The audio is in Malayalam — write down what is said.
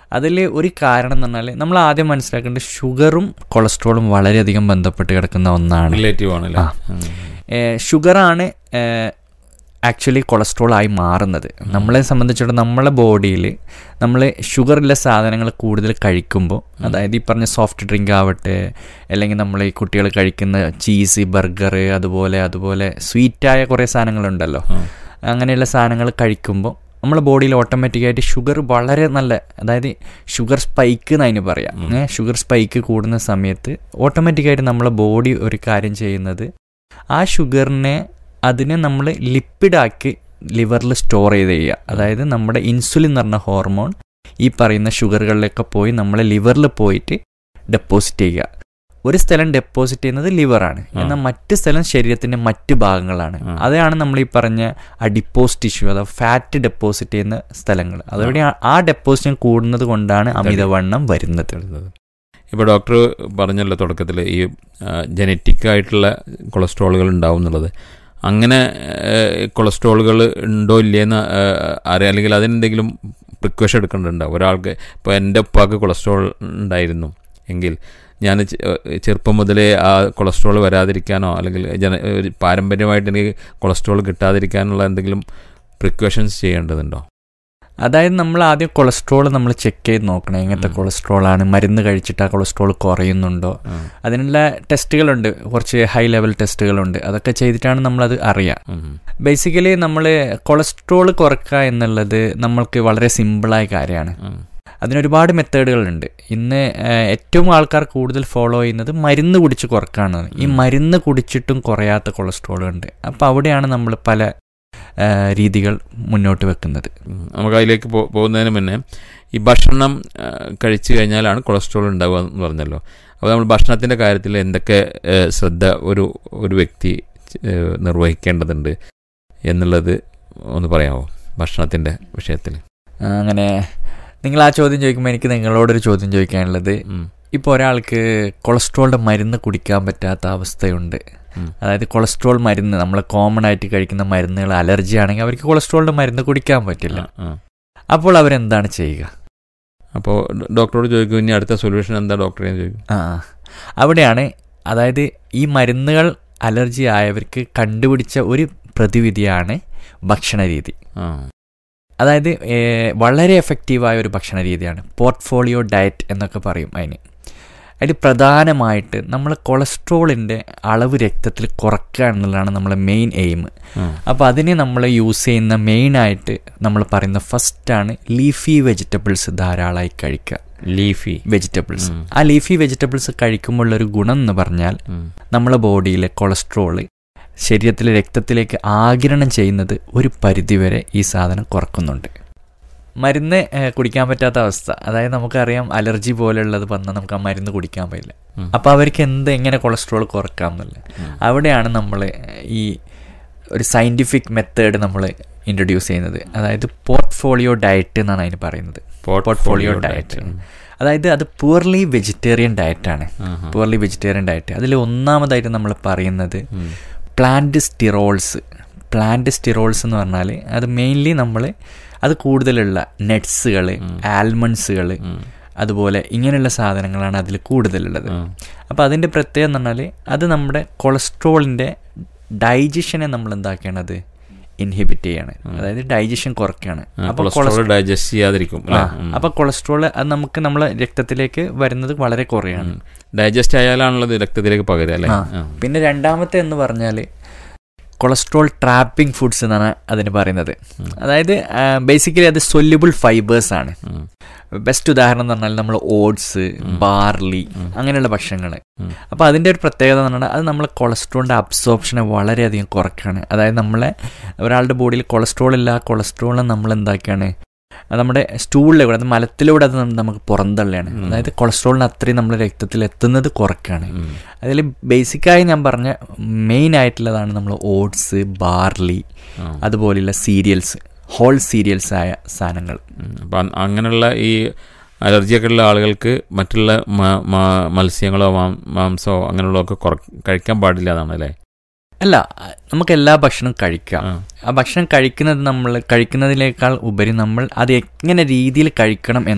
അതിൽ ഒരു കാരണം എന്ന് പറഞ്ഞാൽ നമ്മൾ ആദ്യം മനസ്സിലാക്കേണ്ടത് ഷുഗറും കൊളസ്ട്രോളും വളരെയധികം ബന്ധപ്പെട്ട് കിടക്കുന്ന ഒന്നാണ് റിലേറ്റീവ് ആണല്ലേ ആ. ഏഹ് ഷുഗറാണ് ആക്ച്വലി കൊളസ്ട്രോൾ ആയി മാറുന്നത് നമ്മളെ സംബന്ധിച്ചിടത്തോളം നമ്മളെ ബോഡിയിൽ നമ്മൾ ഷുഗറുള്ള സാധനങ്ങൾ കൂടുതൽ കഴിക്കുമ്പോൾ അതായത് ഈ പറഞ്ഞ സോഫ്റ്റ് ഡ്രിങ്ക് ആവട്ടെ അല്ലെങ്കിൽ നമ്മൾ ഈ കുട്ടികൾ കഴിക്കുന്ന ചീസ് ബർഗർ അതുപോലെ അതുപോലെ സ്വീറ്റായ കുറേ സാധനങ്ങളുണ്ടല്ലോ അങ്ങനെയുള്ള സാധനങ്ങൾ കഴിക്കുമ്പോൾ നമ്മളെ ബോഡിയിൽ ഓട്ടോമാറ്റിക്കായിട്ട് ഷുഗർ വളരെ നല്ല അതായത് ഷുഗർ സ്പൈക്ക് എന്ന് അതിന് പറയാം ഏ, ഷുഗർ സ്പൈക്ക് കൂടുന്ന സമയത്ത് ഓട്ടോമാറ്റിക്കായിട്ട് നമ്മളെ ബോഡി ഒരു കാര്യം ചെയ്യുന്നത് ആ ഷുഗറിനെ അതിനെ നമ്മൾ ലിപ്പിഡാക്കി ലിവറിൽ സ്റ്റോർ ചെയ്ത് ചെയ്യുക അതായത് നമ്മുടെ ഇൻസുലിൻ എന്ന് പറഞ്ഞ ഹോർമോൺ ഈ പറയുന്ന ഷുഗറുകളിലൊക്കെ പോയി നമ്മളെ ലിവറിൽ പോയിട്ട് ഡെപ്പോസിറ്റ് ചെയ്യുക ഒരു സ്ഥലം ഡെപ്പോസിറ്റ് ചെയ്യുന്നത് ലിവറാണ് എന്നാൽ മറ്റ് സ്ഥലം ശരീരത്തിന്റെ മറ്റ് ഭാഗങ്ങളാണ് അതാണ് നമ്മൾ ഈ പറഞ്ഞ അഡിപ്പോസ് ടിഷ്യൂ അഥവാ ഫാറ്റ് ഡെപ്പോസിറ്റ് ചെയ്യുന്ന സ്ഥലങ്ങൾ അതോടെ ആ ഡെപ്പോസിഷൻ കൂടുന്നത് കൊണ്ടാണ് അമിതവണ്ണം വരുന്നത് ഇപ്പോൾ ഡോക്ടർ പറഞ്ഞല്ലോ തുടക്കത്തിൽ ഈ ജനറ്റിക് ആയിട്ടുള്ള കൊളസ്ട്രോളുകൾ ഉണ്ടാവും എന്നുള്ളത് അങ്ങനെ കൊളസ്ട്രോളുകൾ ഉണ്ടോ ഇല്ലേന്ന് അറിയാം അല്ലെങ്കിൽ അതിനെന്തെങ്കിലും പ്രിക്കോഷൻ എടുക്കേണ്ടതുണ്ടാവും ഒരാൾക്ക് ഇപ്പോൾ എൻ്റെ ഉപ്പാക്ക് കൊളസ്ട്രോൾ ഉണ്ടായിരുന്നു എങ്കിൽ ഞാൻ ചെ- ചെറുപ്പം മുതലേ ആ കൊളസ്ട്രോൾ വരാതിരിക്കാനോ അല്ലെങ്കിൽ ജന ഒരു പാരമ്പര്യമായിട്ട് എനിക്ക് കൊളസ്ട്രോൾ കിട്ടാതിരിക്കാനുള്ള എന്തെങ്കിലും പ്രിക്കോഷൻസ് ചെയ്യേണ്ടതുണ്ടോ അതായത് നമ്മൾ ആദ്യം കൊളസ്ട്രോൾ നമ്മൾ ചെക്ക് ചെയ്ത് നോക്കണം എങ്ങനത്തെ കൊളസ്ട്രോൾ ആണ് മരുന്ന് കഴിച്ചിട്ട് ആ കൊളസ്ട്രോൾ കുറയുന്നുണ്ടോ അതിനുള്ള ടെസ്റ്റുകളുണ്ട് കുറച്ച് ഹൈ ലെവൽ ടെസ്റ്റുകളുണ്ട് അതൊക്കെ ചെയ്തിട്ടാണ് നമ്മളത് അറിയാം ഉം. ബേസിക്കലി നമ്മൾ കൊളസ്ട്രോൾ കുറക്കുക എന്നുള്ളത് നമ്മൾക്ക് വളരെ സിമ്പിളായ കാര്യമാണ് ഉം. അതിനൊരുപാട് മെത്തേഡുകളുണ്ട് ഇന്ന് ഏഹ്, ഏറ്റവും ആൾക്കാർ കൂടുതൽ ഫോളോ ചെയ്യുന്നത് മരുന്ന് കുടിച്ച് കുറക്കാണ് ഈ മരുന്ന് കുടിച്ചിട്ടും കുറയാത്ത കൊളസ്ട്രോൾ ഉണ്ട് അപ്പോൾ അവിടെയാണ് നമ്മൾ പല ഏഹ്, രീതികൾ മുന്നോട്ട് വെക്കുന്നത് ഉം. നമുക്ക് അതിലേക്ക് പോ- പോകുന്നതിന് മുന്നേ ഈ ഭക്ഷണം ആ, കഴിച്ചു കഴിഞ്ഞാലാണ് കൊളസ്ട്രോൾ ഉണ്ടാവുക എന്ന് പറഞ്ഞല്ലോ അപ്പോൾ നമ്മൾ ഭക്ഷണത്തിൻ്റെ കാര്യത്തിൽ എന്തൊക്കെ ഏ, ശ്രദ്ധ ഒരു ഒരു വ്യക്തി ഏ, നിർവഹിക്കേണ്ടതുണ്ട് എന്നുള്ളത് ഒന്ന് പറയാമോ ഭക്ഷണത്തിൻ്റെ വിഷയത്തിൽ ആ, അങ്ങനെ നിങ്ങൾ ആ ചോദ്യം ചോദിക്കുമ്പോൾ എനിക്ക് നിങ്ങളോടൊരു ചോദ്യം ചോദിക്കാനുള്ളത് ഉം. ഇപ്പോൾ ഒരാൾക്ക് കൊളസ്ട്രോളിൻ്റെ മരുന്ന് കുടിക്കാൻ പറ്റാത്ത അവസ്ഥയുണ്ട് ഉം. അതായത് കൊളസ്ട്രോൾ മരുന്ന് നമ്മൾ കോമൺ ആയിട്ട് കഴിക്കുന്ന മരുന്നുകൾ അലർജി ആണെങ്കിൽ അവർക്ക് കൊളസ്ട്രോളിൻ്റെ മരുന്ന് കുടിക്കാൻ പറ്റില്ല ആ, ആ. അപ്പോൾ അവരെന്താണ് ചെയ്യുക അപ്പോൾ ഡോക്ടറോട് ചോദിക്കും ഇനി അടുത്ത സൊല്യൂഷൻ എന്താ ഡോക്ടറെ ചോദിക്കും ആ ആ. അവിടെയാണ് അതായത് ഈ മരുന്നുകൾ അലർജി ആയവർക്ക് കണ്ടുപിടിച്ച ഒരു പ്രതിവിധിയാണ് ഭക്ഷണ രീതി ആ അതായത് ഏഹ്, വളരെ എഫക്റ്റീവായ ഒരു ഭക്ഷണ രീതിയാണ് പോർട്ട്ഫോളിയോ ഡയറ്റ് എന്നൊക്കെ പറയും അതിന് അതിൽ പ്രധാനമായിട്ട് നമ്മൾ കൊളസ്ട്രോളിൻ്റെ അളവ് രക്തത്തിൽ കുറയ്ക്കുക എന്നുള്ളതാണ് നമ്മളെ മെയിൻ എയിം ആ. അപ്പോൾ അതിന് നമ്മൾ യൂസ് ചെയ്യുന്ന മെയിനായിട്ട് നമ്മൾ പറയുന്ന ഫസ്റ്റാണ് ലീഫി വെജിറ്റബിൾസ് ധാരാളമായി കഴിക്കുക ലീഫി വെജിറ്റബിൾസ് ആ ലീഫി വെജിറ്റബിൾസ് കഴിക്കുമ്പോഴുള്ളൊരു ഗുണം എന്ന് പറഞ്ഞാൽ ഉം. നമ്മളെ ബോഡിയിലെ കൊളസ്ട്രോള് ശരീരത്തിലെ രക്തത്തിലേക്ക് ആഗിരണം ചെയ്യുന്നത് ഒരു പരിധിവരെ ഈ സാധനം കുറക്കുന്നുണ്ട് മരുന്ന് ഏഹ്, കുടിക്കാൻ പറ്റാത്ത അവസ്ഥ അതായത് നമുക്കറിയാം അലർജി പോലെയുള്ളത് വന്നാൽ നമുക്ക് ആ മരുന്ന് കുടിക്കാൻ പറ്റില്ല അപ്പോൾ അവർക്ക് എന്ത് എങ്ങനെ കൊളസ്ട്രോൾ കുറക്കാം എന്നുള്ളത് അവിടെയാണ് നമ്മൾ ഈ ഒരു സയൻറ്റിഫിക് മെത്തേഡ് നമ്മൾ ഇൻട്രൊഡ്യൂസ് ചെയ്യുന്നത് അതായത് പോർട്ട്ഫോളിയോ ഡയറ്റ് എന്നാണ് അതിന് പറയുന്നത് പോർട്ട്ഫോളിയോ ഡയറ്റ് അതായത് അത് പൂർലി വെജിറ്റേറിയൻ ഡയറ്റാണ് പൂർലി വെജിറ്റേറിയൻ ഡയറ്റ് അതിൽ ഒന്നാമതായിട്ട് നമ്മൾ പറയുന്നത് പ്ലാന്റ് സ്റ്റിറോൾസ് പ്ലാന്റ് സ്റ്റിറോൾസ് എന്ന് പറഞ്ഞാൽ അത് മെയിൻലി നമ്മൾ അത് കൂടുതലുള്ള നട്ട്സുകൾ ആൽമണ്ട്സുകൾ അതുപോലെ ഇങ്ങനെയുള്ള സാധനങ്ങളാണ് അതിൽ കൂടുതലുള്ളത് അപ്പോൾ അതിൻ്റെ പ്രത്യേകത എന്ന് പറഞ്ഞാൽ അത് നമ്മുടെ കൊളസ്ട്രോളിൻ്റെ ഡൈജഷനെ നമ്മൾ എന്താക്കുകയാണത് ഇൻഹിബിറ്റ് ചെയ്യാണ് അതായത് ഡൈജഷൻ കുറയ്ക്കുകയാണ് അപ്പോൾ കൊളസ്ട്രോൾ ഡൈജസ്റ്റ് ചെയ്യാതിരിക്കും ആ അപ്പോൾ കൊളസ്ട്രോൾ അത് നമുക്ക് നമ്മളെ രക്തത്തിലേക്ക് വരുന്നത് വളരെ കുറയാണ് ഡൈജസ്റ്റ് ആയാലാണല്ലോ ഇത് രക്തത്തിലേക്ക് പകരുക അല്ലേ ആ. പിന്നെ രണ്ടാമത്തെ എന്ന് പറഞ്ഞാൽ കൊളസ്ട്രോൾ ട്രാപ്പിംഗ് ഫുഡ്സ് എന്നാണ് അതിന് പറയുന്നത് അതായത് ബേസിക്കലി അത് സൊല്യുബിൾ ഫൈബേഴ്സ് ആണ് ബെസ്റ്റ് ഉദാഹരണം എന്ന് പറഞ്ഞാൽ നമ്മൾ ഓട്സ് ബാർലി അങ്ങനെയുള്ള ഭക്ഷണങ്ങൾ അപ്പോൾ അതിൻ്റെ ഒരു പ്രത്യേകത എന്ന് പറഞ്ഞാൽ അത് നമ്മൾ കൊളസ്ട്രോളിൻ്റെ അബ്സോർപ്ഷനെ വളരെയധികം കുറയ്ക്കുകയാണ് അതായത് നമ്മളെ ഒരാളുടെ ബോഡിയിൽ കൊളസ്ട്രോൾ ഇല്ല ആ കൊളസ്ട്രോളിനെ നമ്മൾ എന്താക്കുകയാണ് അത് നമ്മുടെ സ്റ്റൂളിലൂടെ അത് മലത്തിലൂടെ അത് നമുക്ക് പുറന്തള്ളിയാണ് അതായത് കൊളസ്ട്രോളിന് അത്രയും നമ്മുടെ രക്തത്തിൽ എത്തുന്നത് കുറയ്ക്കുകയാണ് അതിൽ ബേസിക്കായി ഞാൻ പറഞ്ഞ മെയിൻ ആയിട്ടുള്ളതാണ് നമ്മൾ ഓട്സ് ബാർലി അതുപോലെയുള്ള സീരിയൽസ് ഹോൾ സീരിയൽസ് ആയ സാധനങ്ങൾ അപ്പം അങ്ങനെയുള്ള ഈ അലർജിയൊക്കെ ഉള്ള ആളുകൾക്ക് മറ്റുള്ള മ- മ- മത്സ്യങ്ങളോ മാം- മാംസമോ അങ്ങനെയുള്ളതൊക്കെ കുറ കഴിക്കാൻ പാടില്ല എന്നാണ് അല്ലേ അല്ല നമുക്ക് എല്ലാ ഭക്ഷണവും കഴിക്കാം ആ ഭക്ഷണം കഴിക്കുന്നത് നമ്മൾ കഴിക്കുന്നതിനേക്കാൾ ഉപരി നമ്മൾ അത് എങ്ങനെ രീതിയിൽ കഴിക്കണം